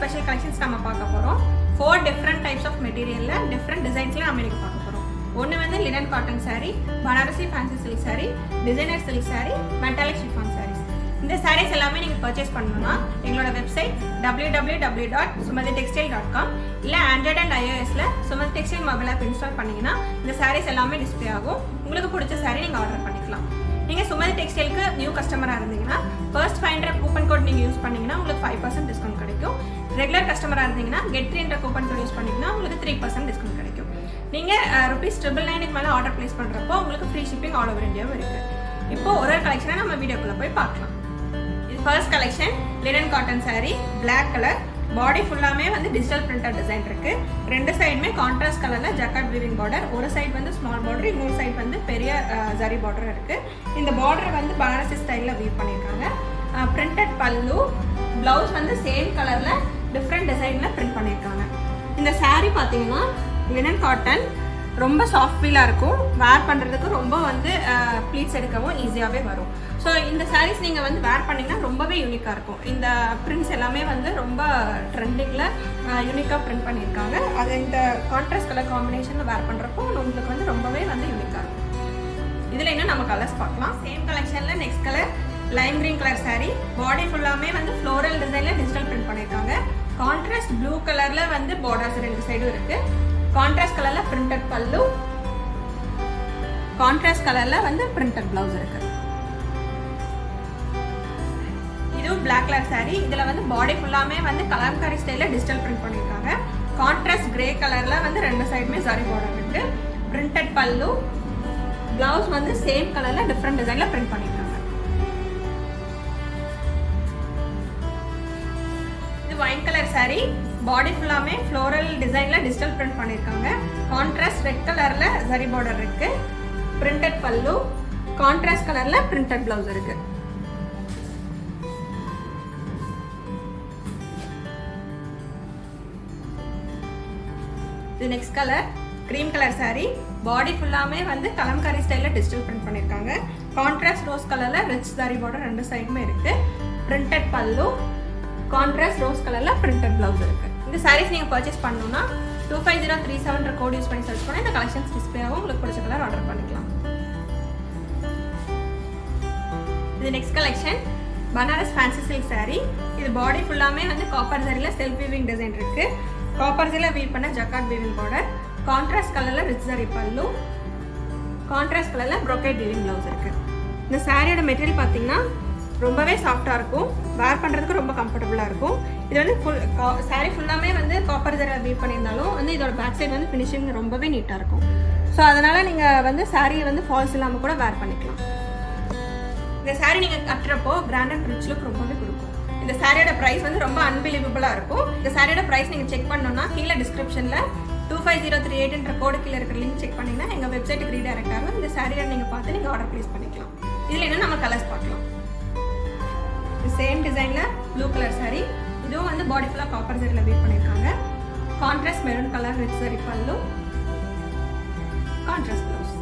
special collections நம்ம பார்க்க போகிறோம் ஃபோர் டிஃப்ரெண்ட் டைப்ஸ் ஆஃப் மெட்டீரியலில் டிஃப்ரெண்ட் டிசைன்ஸில் நம்ம இன்னைக்கு பார்க்க போகிறோம் ஒன்று வந்து linen cotton saree Banarasi fancy silk saree designer silk saree metallic chiffon sarees இந்த sarees எல்லாமே நீங்கள் பர்ச்சேஸ் பண்ணணும்னா எங்களோட website W W W dot Sumathi textile dot com இல்லை ஆண்ட்ராய்ட் அண்ட் ஐஓஎஸில் Sumathi textile mobile app install பண்ணீங்கன்னா இந்த sarees எல்லாமே டிஸ்ப்ளே ஆகும் உங்களுக்கு பிடிச்ச saree நீங்கள் ஆர்டர் பண்ணிக்கலாம் நீங்கள் சுமதி டெக்ஸ்டைலுக்கு நியூ கஸ்டமராக இருந்தீங்கன்னா first five hundred coupon code நீங்கள் யூஸ் பண்ணீங்கன்னா உங்களுக்கு ஃபைவ் பர்சன்ட் டிஸ்கவுண்ட் கிடைக்கும் ரெகுலர் கஸ்டமராக இருந்தீங்கன்னா கெட் த்ரீ என்ற கூப்பன் கோட் யூஸ் பண்ணிங்கன்னா உங்களுக்கு த்ரீ பர்சன்ட் டிஸ்கவுண்ட் கிடைக்கும் நீங்கள் ருபீஸ் ட்ரிபிள் நைனுக்கு மேலே ஆர்டர் ப்ளேஸ் பண்ணுறப்போ உங்களுக்கு ஃப்ரீ ஷிப்பிங் ஆல் ஓவர் இந்தியாவும் இருக்குது இப்போ ஒரு ஒரு கலெக்ஷனை நம்ம வீடியோக்குள்ளே போய் பார்க்கலாம் இது first collection linen cotton saree Black colour body ஃபுல்லாமே வந்து டிஜிட்டல் பிரிண்டட் டிசைன் இருக்கு ரெண்டு சைடுமே கான்ட்ராஸ்ட் கலர்ல ஜக்காட் வீவிங் பார்டர் ஒரு சைடு வந்து ஸ்மால் பார்டர் இன்னொரு சைடு வந்து பெரிய ஜரி பார்டர் இருக்கு இந்த பார்டர் வந்து பனாரசி ஸ்டைல்ல வீவ் பண்ணியிருக்காங்க பிரிண்டட் பல்லு பிளவுஸ் வந்து சேம் கலர்ல டிஃப்ரெண்ட் டிசைன்ல பிரிண்ட் பண்ணியிருக்காங்க இந்த saree பார்த்தீங்கன்னா லினன் காட்டன் ரொம்ப சாஃப்ட் ஃபீலாக இருக்கும் வேர் பண்ணுறதுக்கு ரொம்ப வந்து ப்ளீட்ஸ் எடுக்கவும் ஈஸியாகவே வரும் ஸோ இந்த சாரீஸ் நீங்கள் வந்து வேர் பண்ணிங்கன்னா ரொம்பவே யூனிக்காக இருக்கும் இந்த பிரிண்ட்ஸ் எல்லாமே வந்து ரொம்ப ட்ரெண்டிங்கில் யூனிக்காக பிரிண்ட் பண்ணியிருக்காங்க அது இந்த கான்ட்ராஸ்ட் கலர் காம்பினேஷனில் வேர் பண்ணுறப்போ உங்களுக்கு வந்து ரொம்பவே வந்து யூனிக்காக இருக்கும் இதில் இன்னும் நம்ம கலர்ஸ் பார்க்கலாம் சேம் கலெக்ஷனில் next colour lime green colour saree body ஃபுல்லாமே வந்து ஃப்ளோரல் டிசைனில் டிஜிட்டல் பிரிண்ட் பண்ணியிருக்காங்க கான்ட்ராஸ்ட் ப்ளூ கலரில் வந்து பார்டர்ஸ் ரெண்டு சைடும் இருக்குது கான்ட்ராஸ்ட் கலரில் பிரிண்டட் பல்லு கான்ட்ராஸ்ட் கலரில் வந்து பிரிண்டட் பிளவுஸ் இருக்கு இதுவும் பிளாக் கலர் saree இதில் வந்து பாடி ஃபுல்லாமே வந்து கலம்காரி ஸ்டைலில் டிஜிட்டல் பிரிண்ட் பண்ணியிருக்காங்க கான்ட்ராஸ்ட் கிரே கலரில் வந்து ரெண்டு சைடுமே சாரி பார்டர் இருக்கு பிரிண்டட் பல்லு பிளவுஸ் வந்து சேம் கலரில் டிஃப்ரெண்ட் டிசைனில் பிரிண்ட் பண்ணியிருக்காங்க இது ஒயின் கலர் saree பாடி ஃபுல்லாமே ஃப்ளோரல் டிசைனில் டிஜிட்டல் பிரிண்ட் பண்ணியிருக்காங்க கான்ட்ராஸ்ட் ரெட் கலரில் சரி பார்டர் இருக்கு பிரிண்டட் பல்லு கான்ட்ராஸ்ட் கலரில் பிரிண்டட் பிளவுஸ் இருக்கு இது next colour cream colour saree body ஃபுல்லாமே வந்து கலம்காரி ஸ்டைலில் டிஜிட்டல் பிரிண்ட் பண்ணியிருக்காங்க கான்ட்ராஸ்ட் ரோஸ் கலரில் ரிச் சாரி பார்டர் ரெண்டு சைடுமே இருக்கு பிரிண்டட் பல்லு கான்ட்ராஸ்ட் ரோஸ் கலரில் பிரிண்டட் பிளவுஸ் இருக்கு இந்த சாரீஸ் நீங்கள் பர்ச்சேஸ் பண்ணணும்னா two five zero three seven code use பண்ணி சர்ச் பண்ணால் இந்த கலெக்ஷன்ஸ் டிஸ்பிளே ஆகும் உங்களுக்கு பிடிச்ச கலர் ஆர்டர் பண்ணிக்கலாம் இது next collection Banaras fancy silk saree இது பாடி ஃபுல்லாமே வந்து காப்பர் சரியில் செல்ஃப் வீவிங் டிசைன் இருக்கு காப்பர் சரியில் வீவ் பண்ண ஜக்காட் வீவிங் பார்டர் கான்ட்ராஸ்ட் கலரில் ரிச் சரி பல்லு கான்ட்ராஸ்ட் கலரில் ப்ரொக்கேட் வீவிங் ப்ளவுஸ் இருக்கு இந்த சாரியோட மெட்டீரியல் பார்த்தீங்கன்னா ரொம்பவே சாஃப்டாக இருக்கும் வேர் பண்ணுறதுக்கு ரொம்ப கம்ஃபர்டபுளாக இருக்கும் இது வந்து ஃபுல் சாரீ ஃபுல்லாமே வந்து காப்பர் ஜரை வீவ் பண்ணியிருந்தாலும் வந்து இதோட பேக் சைடு வந்து ஃபினிஷிங் ரொம்பவே நீட்டாக இருக்கும் ஸோ அதனால் நீங்கள் வந்து சாரியை வந்து ஃபால்ஸ் இல்லாமல் கூட வேர் பண்ணிக்கலாம் இந்த சாரீ நீங்கள் கட்டுறப்போ பிராண்ட் அண்ட் ரிச் லுக் ரொம்பவே கொடுக்கும் இந்த சாரியோட ப்ரைஸ் வந்து ரொம்ப அன்பிலீவபிளாக இருக்கும் இந்த சாரியோட ப்ரைஸ் நீங்கள் செக் பண்ணணும்னா கீழே டிஸ்கிரிப்ஷனில் டூ ஃபைவ் ஜீரோ த்ரீ எயிட்ன்ற கோடு கீழே இருக்கிற லிங்க் செக் பண்ணிங்கன்னா எங்கள் வெப்சைட்டுக்கு ரீடைரக்ட் ஆகும் இந்த சாரியை நீங்கள் பார்த்து நீங்கள் ஆர்டர் ப்ளேஸ் பண்ணிக்கலாம் இதில் என்ன நம்ம கலர்ஸ் பார்க்கலாம் சேம் டிசைனில் ப்ளூ கலர் saree இதுவும் வந்து பாடி ஃபுல்லாக காப்பர் சரியில் வெயிட் பண்ணியிருக்காங்க contrast maroon colour red zari pallu contrast blouse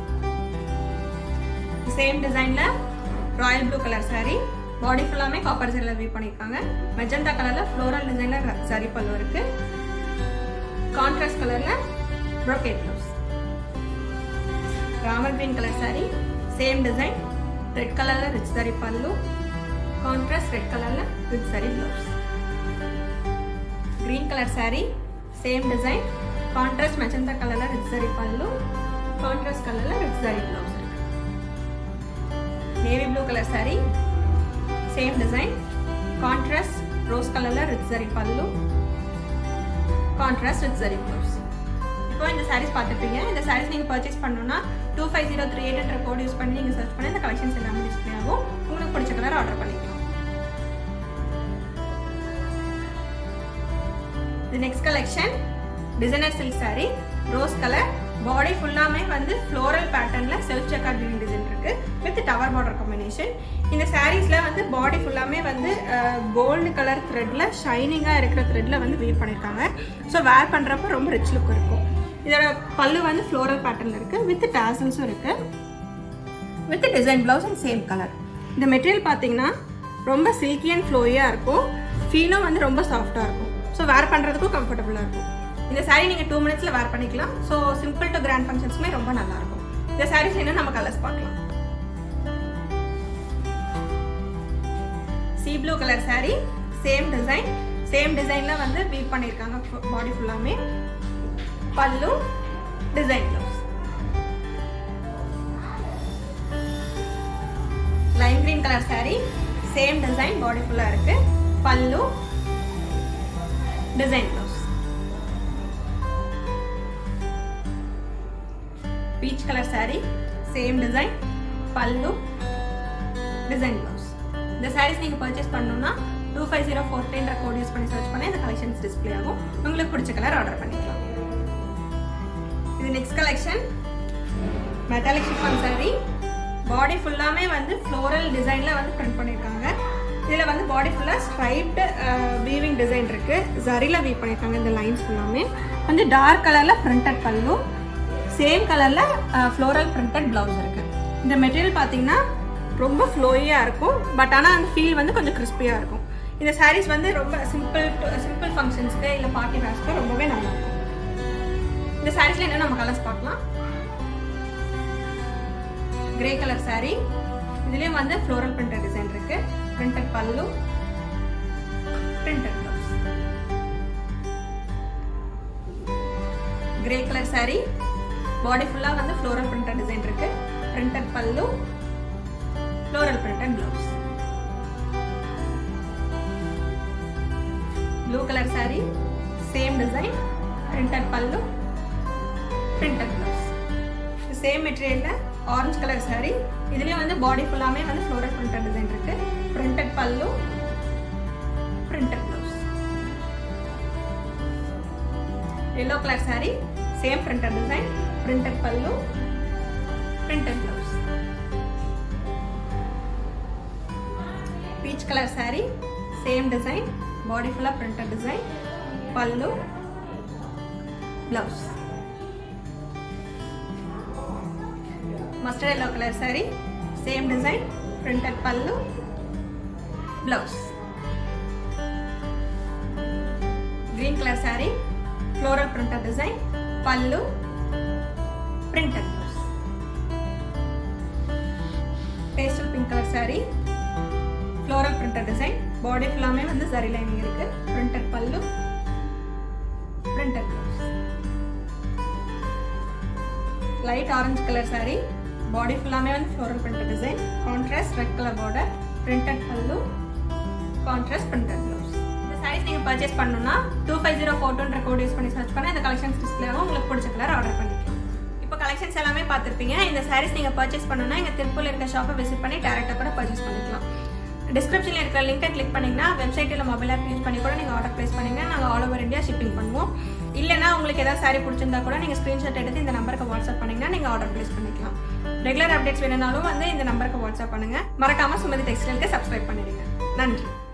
same டிசைனில் royal blue colour saree body ஃபுல்லாமே காப்பர் சரியில் வெயிட் பண்ணியிருக்காங்க மெஜந்தா கலரில் ஃப்ளோரல் டிசைனில் சரி பல்லு இருக்கு கான்ட்ராஸ்ட் கலரில் brocade blouse Ramar green colour saree same design red கலரில் rich zari pallu contrast red கலர்ல with zari blouse green colour saree same design contrast magenta கலர்ல ரெட் சரி பல்லு கான்ட்ராஸ்ட் கலர்ல ரெட் சரி பிளவுஸ் இருக்கு navy blue colour saree same design contrast rose கலர்ல red zari pallu contrast red சரி blouse இப்போ இந்த சாரீஸ் பார்த்துருப்பீங்க இந்த சாரீஸ் நீங்கள் பர்ச்சேஸ் பண்ணணும்னா டூ ஃபைவ் ஜீரோ த்ரீ எயிட்ன்ற கோட் யூஸ் பண்ணி நீங்கள் சர்ச் பண்ணி இந்த கலெக்ஷன்ஸ் எல்லாமே டிஸ்பிளே ஆகும் உங்களுக்கு பிடிச்ச கலர் ஆர்டர் பண்ணிக்கலாம் இது next collection designer silk saree rose colour body ஃபுல்லாமே வந்து ஃப்ளோரல் பேட்டர்னில் செல்ஃப் செக்கார்ட் வீவிங் டிசைன் இருக்கு வித் டவர் பார்டர் காம்பினேஷன் இந்த சாரீஸில் வந்து பாடி ஃபுல்லாமே வந்து கோல்டு கலர் த்ரெட்டில் ஷைனிங்காக இருக்கிற த்ரெட்டில் வந்து வீவ் பண்ணியிருக்காங்க ஸோ வேர் பண்ணுறப்ப ரொம்ப ரிச் லுக் இருக்கும் இதோட பல்லு வந்து ஃப்ளோரல் பேட்டர்னில் இருக்குது வித் டாசல்ஸும் இருக்குது with design blouse and same colour இந்த மெட்டீரியல் பார்த்தீங்கன்னா ரொம்ப சில்கி அண்ட் ஃப்ளோயாக இருக்கும் ஃபீலும் வந்து ரொம்ப சாஃப்டாக இருக்கும் ஸோ வேர் பண்ணுறதுக்கும் கம்ஃபர்டபுளாக இருக்கும் இந்த saree நீங்கள் டூ மினிட்ஸில் வேர் பண்ணிக்கலாம் ஸோ சிம்பிள் டு கிராண்ட் ஃபங்க்ஷன்ஸுமே ரொம்ப நல்லாயிருக்கும் இந்த சாரீஸ் இன்னும் நம்ம கலர்ஸ் பார்க்கலாம் sea blue colour saree same design same டிசைனில் வந்து வீவ் பண்ணியிருக்காங்க பாடி ஃபுல்லாமே pallu design blouse lime green colour saree same design body ஃபுல்லாக இருக்கு pallu design blouse peach colour saree same design pallu design blouse இந்த சாரீஸ் நீங்கள் பர்ச்சேஸ் பண்ணணும்னா டூ ஃபைவ் ஜீரோ ஃபோர் த்ரீன்ற கோட் யூஸ் பண்ணி சர்ச் பண்ணி இந்த கலெக்ஷன்ஸ் டிஸ்ப்ளே ஆகும் உங்களுக்கு பிடிச்ச கலர் ஆர்டர் பண்ணிக்கலாம் இது next collection metallic chiffon saree body ஃபுல்லாமே வந்து ஃப்ளோரல் டிசைனில் வந்து பிரிண்ட் பண்ணியிருக்காங்க இதில் வந்து பாடி ஃபுல்லாக ஸ்ட்ரைப்டு வீவிங் டிசைன் இருக்குது ஜரியில் வீவ் பண்ணியிருக்காங்க இந்த லைன்ஸ் ஃபுல்லாமே கொஞ்சம் டார்க் கலரில் பிரிண்டட் பல்லு சேம் கலரில் ஃப்ளோரல் பிரிண்டட் ப்ளவுஸ் இருக்குது இந்த மெட்டீரியல் பார்த்தீங்கன்னா ரொம்ப ஃப்ளோயியாக இருக்கும் பட் ஆனால் அந்த ஃபீல் வந்து கொஞ்சம் கிறிஸ்பியாக இருக்கும் இந்த sarees வந்து ரொம்ப சிம்பிள் சிம்பிள் ஃபங்க்ஷன்ஸ்க்கு இல்லை பார்ட்டி வேர்ஸ்க்கு ரொம்பவே நல்லா இருக்கும் இந்த சாரீஸ்ல என்ன நம்ம கலர்ஸ் பார்க்கலாம் கிரே கலர் saree இதுலயும் வந்து ஃப்ளோரல் பிரிண்டட் டிசைன் இருக்கு printed pallu printed blouse grey colour saree body ஃபுல்லா வந்து ஃப்ளோரல் பிரிண்டட் டிசைன் இருக்கு printed pallu floral printed blouse blue colour saree same design printed pallu printed blouse same மெட்டீரியலில் ஆரஞ்சு கலர் saree இதுலேயும் வந்து body ஃபுல்லாமே வந்து ஃப்ளோரல் பிரிண்டட் டிசைன் இருக்கு printed pallu printed blouse yellow colour saree same printed design printed pallu printed blouse peach colour saree same design body ஃபுல்லாக printed design pallu blouse mustard yellow color saree same design printed pallu blouse green color saree floral printed design pallu printed blouse pastel pink color saree floral printed design body ஃபுல்லாமே வந்து சரி lining இருக்கு printed pallu printed blouse light orange colour saree body ஃபுல்லாமே வந்து floral printed design contrast red colour border printed pallu contrast printed blouse இந்த sarees நீங்கள் purchase பண்ணணும்னா two five zero ஃபோர்டூன்ற கோட் யூஸ் பண்ணி சர்ச் பண்ணி இந்த கலெக்ஷன்ஸ் டிஸ்பிளே ஆகும் உங்களுக்கு பிடிச்ச கலர் ஆர்டர் பண்ணிக்கலாம் இப்போ கலெக்ஷன்ஸ் எல்லாமே பார்த்துருப்பீங்க இந்த சாரீஸ் நீங்கள் பர்ச்சேஸ் பண்ணணும்னா எங்கள் திருப்பூரில் இருக்க ஷாப்பை விசிட் பண்ணி டேரெக்டாக கூட பர்ச்சேஸ் பண்ணிக்கலாம் டிஸ்கிரிப்ஷனில் இருக்கிற லிங்கை கிளிக் பண்ணிங்கன்னா வெப்சைட்டில் மொபைல் ஆப் யூஸ் பண்ணி கூட நீங்கள் ஆர்டர் ப்ளேஸ் பண்ணிங்கன்னா நாங்கள் ஆல் ஓவர் இந்தியா ஷிப்பிங் பண்ணுவோம் இல்லைனா உங்களுக்கு ஏதாவது சாரீ பிடிச்சிருந்தா கூட நீங்கள் ஸ்க்ரீன்ஷாட் எடுத்து இந்த நம்பருக்கு வாட்ஸ்அப் பண்ணிங்கன்னா நீங்கள் ஆர்டர் ப்ளேஸ் பண்ணிக்கலாம் ரெகுலர் அப்டேட்ஸ் வேணும்னாலும் வந்து இந்த நம்பருக்கு வாட்ஸ்அப் பண்ணுங்கள் மறக்காமல் சுமதி டெக்ஸ்டைலுக்கு சப்ஸ்கிரைப் பண்ணிடுங்க நன்றி